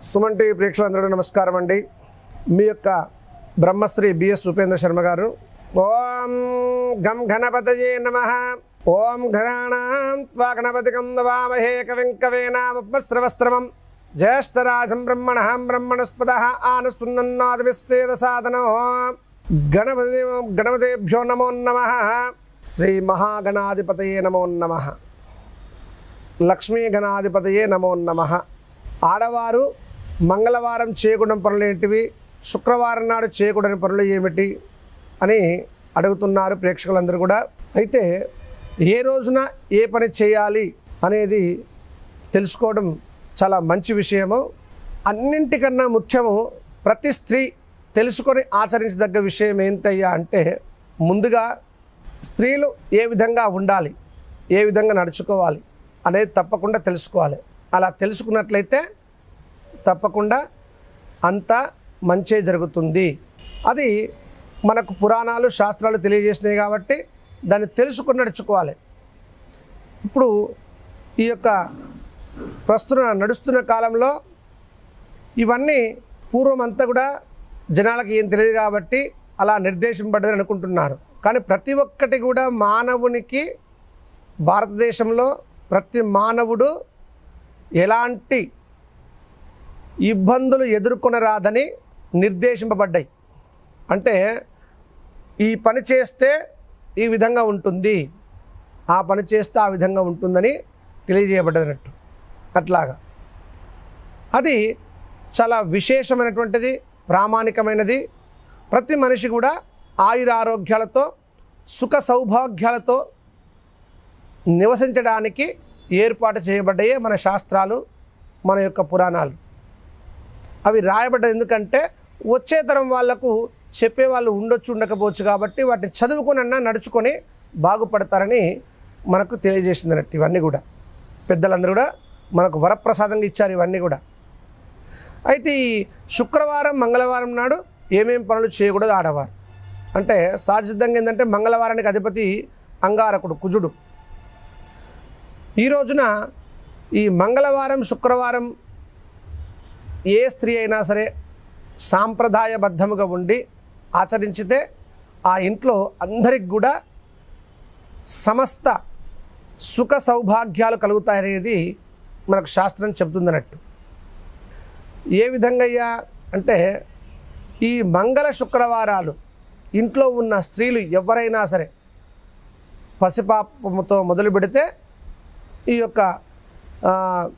Suman TV ప్రేక్షకులందరూ నమస్కారం అండి మీ యొక్క బ్రహ్మశ్రీ బిఎస్ ఉపేంద్ర శర్మ గారు ఓం గం గణపతయే నమ ఓం గణానాం త్వా గణపతికం నవామహే కవిం కవేనామస్రవస్త్రమం జ్యేష్ఠరాజం బ్రహ్మణః బ్రహ్మణస్పద ఆనసున్నన్నాదివిస్సేద సాధనో గణపతి గణపతిభ్యో నమో నమ శ్రీ మహాగణాధిపతయే నమో నమః లక్ష్మీ గణాధిపతయే నమో నమ ఆడవారు మంగళవారం చేయకూడని పనులు ఏంటివి శుక్రవారం నాడు చేయకూడని పనులు ఏమిటి అని అడుగుతున్నారు ప్రేక్షకులందరూ కూడా అయితే ఏ రోజున ఏ పని చేయాలి అనేది తెలుసుకోవడం చాలా మంచి విషయము అన్నింటికన్నా ముఖ్యము ప్రతి స్త్రీ తెలుసుకొని ఆచరించదగ్గ విషయం ఏంటయ్యా అంటే ముందుగా స్త్రీలు ఏ విధంగా ఉండాలి ఏ విధంగా నడుచుకోవాలి అనేది తప్పకుండా తెలుసుకోవాలి అలా తెలుసుకున్నట్లయితే తప్పకుండా అంతా మంచే జరుగుతుంది అది మనకు పురాణాలు శాస్త్రాలు తెలియజేసినాయి కాబట్టి దాన్ని తెలుసుకుని నడుచుకోవాలి ఇప్పుడు ఈ యొక్క ప్రస్తుత నడుస్తున్న కాలంలో ఇవన్నీ పూర్వం అంతా కూడా జనాలకు ఏం తెలియదు కాబట్టి అలా నిర్దేశింపబడ్డదని అనుకుంటున్నారు కానీ ప్రతి ఒక్కటి కూడా మానవునికి భారతదేశంలో ప్రతి మానవుడు ఎలాంటి ఇబ్బందులు ఎదుర్కొనరాదని నిర్దేశింపబడ్డాయి అంటే ఈ పని చేస్తే ఈ విధంగా ఉంటుంది ఆ పని చేస్తే ఆ విధంగా ఉంటుందని తెలియజేయబడ్డదన్నట్టు అట్లాగా అది చాలా విశేషమైనటువంటిది ప్రామాణికమైనది ప్రతి మనిషి కూడా ఆయురారోగ్యాలతో సుఖ సౌభాగ్యాలతో నివసించడానికి ఏర్పాటు చేయబడ్డాయే మన శాస్త్రాలు మన యొక్క పురాణాలు అవి రాయబడ్డది ఎందుకంటే వచ్చే తరం వాళ్లకు చెప్పేవాళ్ళు ఉండొచ్చు ఉండకపోవచ్చు కాబట్టి వాటిని చదువుకునన్నా నడుచుకొని బాగుపడతారని మనకు తెలియజేసింది అన్నట్టు ఇవన్నీ కూడా పెద్దలందరూ కూడా మనకు వరప్రసాదంగా ఇచ్చారు ఇవన్నీ కూడా అయితే ఈ శుక్రవారం మంగళవారం నాడు ఏమేం పనులు చేయకూడదు ఆడవారు అంటే సహజసిద్ధంగా ఏంటంటే మంగళవారానికి అధిపతి అంగారకుడు కుజుడు ఈ రోజున ఈ మంగళవారం శుక్రవారం ఏ స్త్రీ అయినా సరే సాంప్రదాయబద్ధముగా ఉండి ఆచరించితే ఆ ఇంట్లో అందరికి కూడా సమస్త సుఖ సౌభాగ్యాలు కలుగుతాయనేది మనకు శాస్త్రం చెబుతుందన్నట్టు ఏ విధంగా అయ్యా అంటే ఈ మంగళ శుక్రవారాలు ఇంట్లో ఉన్న స్త్రీలు ఎవరైనా సరే పసిపాపముతో మొదలు పెడితే ఈ యొక్క ఆ,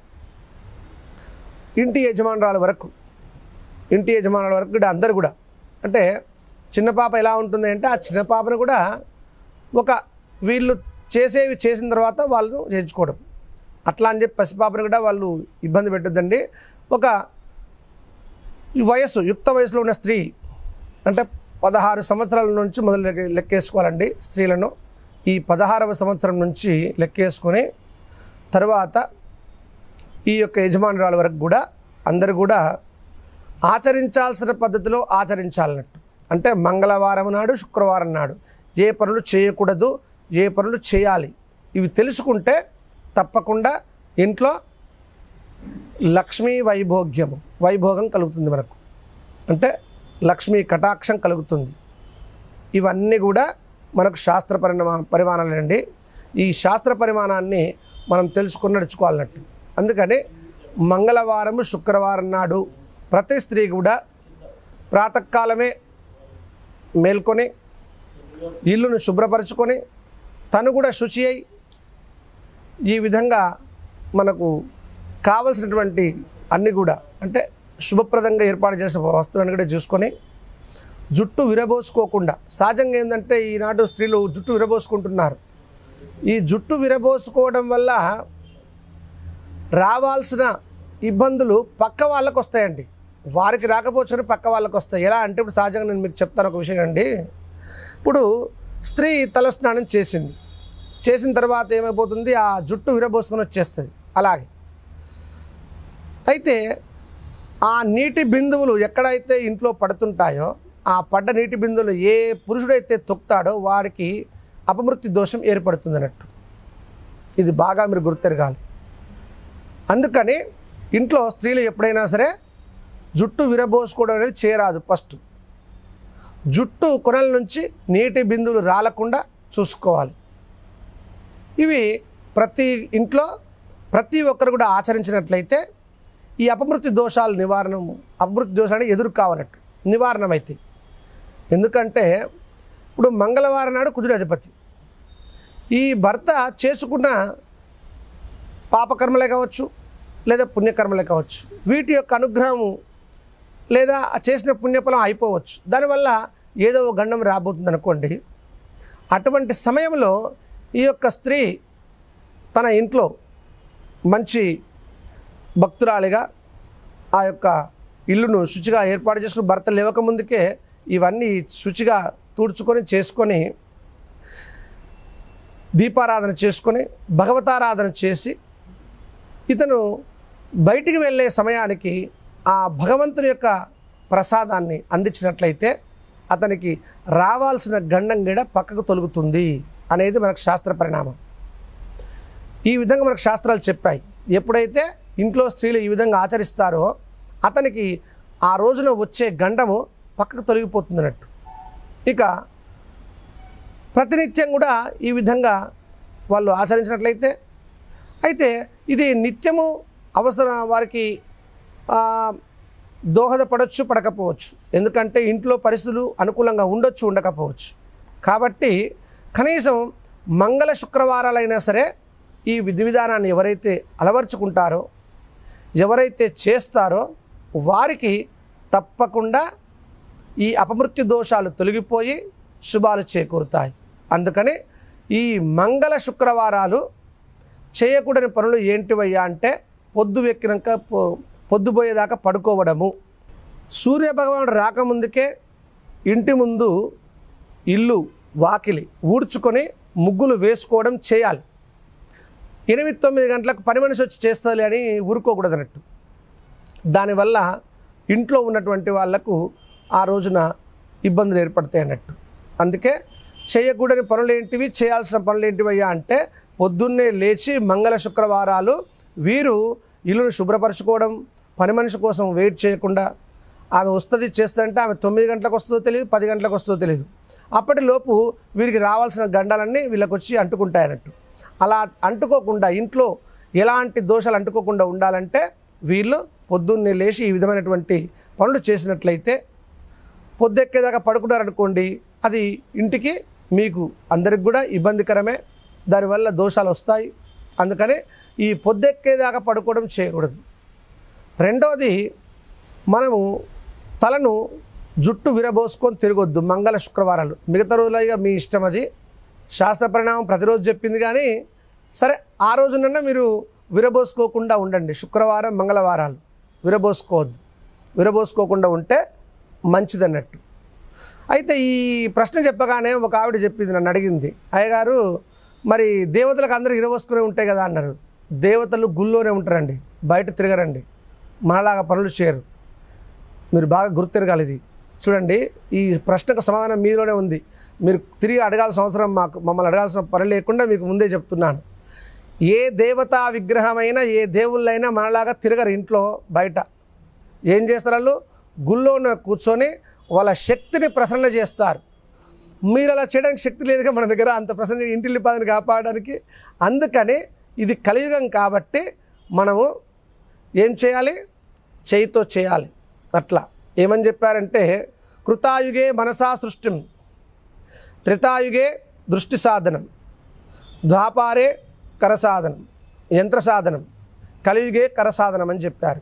ఇంటి యజమానురాల వరకు ఇంటి యజమానుల వరకు కూడా అందరు కూడా అంటే చిన్న పాప ఎలా ఉంటుంది అంటే ఆ చిన్న పాపను కూడా ఒక వీళ్ళు చేసేవి చేసిన తర్వాత వాళ్ళు చేయించుకోవడం అట్లా అని చెప్పి పసిపాపను కూడా వాళ్ళు ఇబ్బంది పెట్టొద్దండి ఒక ఈ వయస్సు యుక్త వయసులో ఉన్న స్త్రీ అంటే పదహారు సంవత్సరాల నుంచి మొదలు లెక్క- లెక్కేసుకోవాలండి స్త్రీలను ఈ పదహారవ సంవత్సరం నుంచి లెక్కేసుకొని తర్వాత ఈ యొక్క యజమానురాల వరకు కూడా అందరూ కూడా ఆచరించాల్సిన పద్ధతిలో ఆచరించాలన్నట్టు అంటే మంగళవారం నాడు శుక్రవారం నాడు ఏ పనులు చేయకూడదు ఏ పనులు చేయాలి ఇవి తెలుసుకుంటే తప్పకుండా ఇంట్లో లక్ష్మీ వైభోగ్యము వైభోగం కలుగుతుంది మనకు అంటే లక్ష్మీ కటాక్షం కలుగుతుంది ఇవన్నీ కూడా మనకు శాస్త్ర పరిణామ పరిమాణాలండి ఈ శాస్త్ర పరిమాణాన్ని మనం తెలుసుకుని నడుచుకోవాలన్నట్టు అందుకని మంగళవారం శుక్రవారం నాడు ప్రతి స్త్రీ కూడా ప్రాతకాలమే మేల్కొని ఇల్లును శుభ్రపరచుకొని తను కూడా శుచి అయి ఈ విధంగా మనకు కావలసినటువంటి అన్ని కూడా అంటే శుభప్రదంగా ఏర్పాటు చేసిన వస్తువులను కూడా చూసుకొని జుట్టు విరబోసుకోకుండా సహజంగా ఏంటంటే ఈనాడు స్త్రీలు జుట్టు విరబోసుకుంటున్నారు ఈ జుట్టు విరబోసుకోవడం వల్ల రావాల్సిన ఇబ్బందులు పక్క వాళ్ళకు వస్తాయండి వారికి రాకపోవచ్చు కానీ పక్క వాళ్ళకి వస్తాయి ఎలా అంటే ఇప్పుడు సహజంగా నేను మీకు చెప్తాను ఒక విషయం అండి ఇప్పుడు స్త్రీ తలస్నానం చేసింది చేసిన తర్వాత ఏమైపోతుంది ఆ జుట్టు విరబోసుకొని వచ్చేస్తుంది అలాగే అయితే ఆ నీటి బిందువులు ఎక్కడైతే ఇంట్లో పడుతుంటాయో ఆ పడ్డ నీటి బిందువులు ఏ పురుషుడైతే తొక్కుతాడో వారికి అపమృత్యు దోషం ఏర్పడుతుంది అన్నట్టు ఇది బాగా మీరు గుర్తెరగాలి అందుకని ఇంట్లో స్త్రీలు ఎప్పుడైనా సరే జుట్టు విరబోసుకోవడం అనేది చేయరాదు ఫస్ట్ జుట్టు కొనల నుంచి నీటి బిందువులు రాలకుండా చూసుకోవాలి ఇవి ప్రతి ఇంట్లో ప్రతి ఒక్కరు కూడా ఆచరించినట్లయితే ఈ అపమృత్యు దోషాలు నివారణము అపమృత్యు దోషాన్ని ఎదురు కావనట్టు నివారణమైతే ఎందుకంటే ఇప్పుడు మంగళవారం నాడు కుజుడు అధిపతి ఈ భర్త చేసుకున్న పాపకర్మలే కావచ్చు లేదా పుణ్యకర్మలే కావచ్చు వీటి యొక్క అనుగ్రహము లేదా ఆ చేసిన పుణ్యఫలం అయిపోవచ్చు దానివల్ల ఏదో ఒక గండం రాబోతుంది అనుకోండి అటువంటి సమయంలో ఈ యొక్క స్త్రీ తన ఇంట్లో మంచి భక్తురాలిగా ఆ యొక్క ఇల్లును శుచిగా ఏర్పాటు చేసుకుని భర్త లేవక ముందుకే ఇవన్నీ శుచిగా తుడుచుకొని చేసుకొని దీపారాధన చేసుకొని భగవతారాధన చేసి ఇతను బయటికి వెళ్ళే సమయానికి ఆ భగవంతుని యొక్క ప్రసాదాన్ని అందించినట్లయితే అతనికి రావాల్సిన గండం గిడ పక్కకు తొలుగుతుంది అనేది మనకు శాస్త్ర పరిణామం ఈ విధంగా మనకు శాస్త్రాలు చెప్పాయి ఎప్పుడైతే ఇంట్లో స్త్రీలు ఈ విధంగా ఆచరిస్తారో అతనికి ఆ రోజున వచ్చే గండము పక్కకు తొలగిపోతుంది అన్నట్టు ఇక ప్రతినిత్యం కూడా ఈ విధంగా వాళ్ళు ఆచరించినట్లయితే అయితే ఇది నిత్యము అవసరం వారికి ఆ, దోహదపడవచ్చు పడకపోవచ్చు ఎందుకంటే ఇంట్లో పరిస్థితులు అనుకూలంగా ఉండొచ్చు ఉండకపోవచ్చు కాబట్టి కనీసం మంగళ శుక్రవారాలైనా సరే ఈ విధి విధానాన్ని ఎవరైతే అలవర్చుకుంటారో ఎవరైతే చేస్తారో వారికి తప్పకుండా ఈ అపమృత్యు దోషాలు తొలగిపోయి శుభాలు చేకూరుతాయి అందుకని ఈ మంగళ శుక్రవారాలు చేయకూడని పనులు ఏంటివయ్యా అంటే పొద్దు ఎక్కినాక పొ- పొద్దుపోయేదాకా పడుకోవడము సూర్య భగవానుడు రాకముందుకే ఇంటి ముందు ఇల్లు వాకిలి ఊడ్చుకొని ముగ్గులు వేసుకోవడం చేయాలి ఎనిమిది తొమ్మిది గంటలకు పని మనిషి వచ్చి చేస్తుంది అని ఊరుకోకూడదు అన్నట్టు దానివల్ల ఇంట్లో ఉన్నటువంటి వాళ్లకు ఆ రోజున ఇబ్బందులు ఏర్పడతాయి అన్నట్టు అందుకే చేయకూడని పనులు ఏంటివి చేయాల్సిన పనులు ఏంటివయ్యా అంటే పొద్దున్నే లేచి మంగళ శుక్రవారాలు వీరు ఇల్లును శుభ్రపరచుకోవడం పని మనిషి కోసం వెయిట్ చేయకుండా ఆమె వస్తుంది చేస్తుందంటే ఆమె తొమ్మిది గంటలకు వస్తుందో తెలియదు పది గంటలకు వస్తుందో తెలియదు అప్పటిలోపు వీరికి రావాల్సిన గండాలన్నీ వీళ్ళకి వచ్చి అంటుకుంటాయి అన్నట్టు అలా అంటుకోకుండా ఇంట్లో ఎలాంటి దోషాలు అంటుకోకుండా ఉండాలంటే వీళ్ళు పొద్దున్నే లేచి ఈ విధమైనటువంటి పనులు చేసినట్లయితే పొద్దెక్కేదాకా పడుకున్నారనుకోండి అది ఇంటికి మీకు అందరికి కూడా ఇబ్బందికరమే దానివల్ల దోషాలు వస్తాయి అందుకని ఈ పొద్దెక్కేదాకా పడుకోవడం చేయకూడదు రెండవది మనము తలను జుట్టు విరబోసుకొని తిరగొద్దు మంగళ శుక్రవారాలు మిగతా రోజులుగా మీ ఇష్టం అది శాస్త్ర పరిణామం ప్రతిరోజు చెప్పింది కానీ సరే ఆ రోజునన్నా మీరు విరబోసుకోకుండా ఉండండి శుక్రవారం మంగళవారాలు విరబోసుకోవద్దు విరబోసుకోకుండా ఉంటే మంచిదన్నట్టు అయితే ఈ ప్రశ్న చెప్పగానే ఒక ఆవిడ చెప్పింది నన్ను అడిగింది అయ్యగారు మరి దేవతలకు అందరూ ఇరవోసుకునే ఉంటాయి కదా అన్నారు దేవతలు గుళ్ళోనే ఉంటారండి బయట తిరగరండి మనలాగా పనులు చేయరు మీరు బాగా గుర్తిరగాలి ఇది చూడండి ఈ ప్రశ్నకు సమాధానం మీలోనే ఉంది మీరు తిరిగి అడగాల్సిన అవసరం మాకు మమ్మల్ని అడగాల్సిన పని లేకుండా మీకు ముందే చెప్తున్నాను ఏ దేవతా విగ్రహమైనా ఏ దేవుళ్ళైనా మనలాగా తిరగరు ఇంట్లో బయట ఏం చేస్తారు వాళ్ళు గుళ్ళోన కూర్చొని వాళ్ళ శక్తిని ప్రసరణ చేస్తారు మీరు అలా చేయడానికి శక్తి లేదుగా మన దగ్గర అంత ప్రసన్న ఇంటిల్లి పదని కాపాడడానికి అందుకని ఇది కలియుగం కాబట్టి మనము ఏం చేయాలి చేయితో చేయాలి అట్లా ఏమని చెప్పారంటే కృతాయుగే మనసా సృష్టిం త్రితాయుగే దృష్టి సాధనం ద్వాపారే కరసాధనం యంత్ర సాధనం కలియుగే కరసాధనం అని చెప్పారు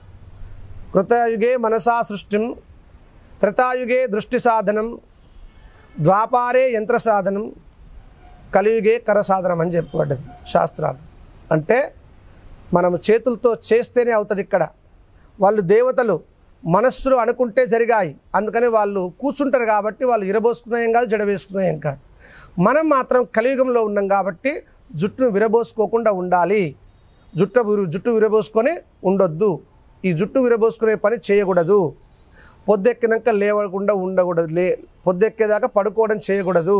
కృతయుగే మనసా సృష్టిం త్రితాయుగే దృష్టి సాధనం ద్వాపారే యంత్ర సాధనం కలియుగే కర సాధనం అని చెప్పబడ్డది శాస్త్రాలు అంటే మనం చేతులతో చేస్తేనే అవుతుంది ఇక్కడ వాళ్ళు దేవతలు మనస్సులో అనుకుంటే జరిగాయి అందుకని వాళ్ళు కూర్చుంటారు కాబట్టి వాళ్ళు ఇరబోసుకున్నాయేం కాదు జడ వేసుకున్నాయేం కాదు మనం మాత్రం కలియుగంలో ఉన్నాం కాబట్టి జుట్టును విరబోసుకోకుండా ఉండాలి జుట్టు విరు- జుట్టు విరబోసుకొని ఉండొద్దు ఈ జుట్టు విరబోసుకునే పని చేయకూడదు పొద్దెక్కినాక లేవకుండా ఉండకూడదు లే పొద్దెక్కేదాకా పడుకోవడం చేయకూడదు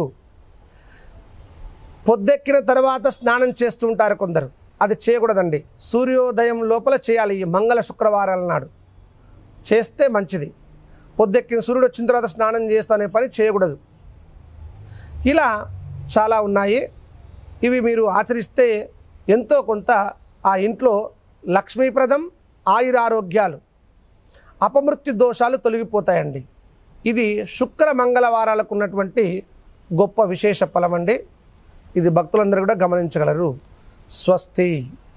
పొద్దెక్కిన తర్వాత స్నానం చేస్తూ ఉంటారు కొందరు అది చేయకూడదండి సూర్యోదయం లోపల చేయాలి ఈ మంగళ శుక్రవారాల నాడు చేస్తే మంచిది పొద్దెక్కిన సూర్యుడు వచ్చిన తర్వాత స్నానం చేస్తా అనే పని చేయకూడదు ఇలా చాలా ఉన్నాయి ఇవి మీరు ఆచరిస్తే ఎంతో కొంత ఆ ఇంట్లో లక్ష్మీప్రదం ఆయురారోగ్యాలు అపమృత్యు దోషాలు తొలగిపోతాయండి ఇది శుక్ర మంగళవారాలకు ఉన్నటువంటి గొప్ప విశేష ఫలం అండి ఇది భక్తులందరూ కూడా గమనించగలరు స్వస్తి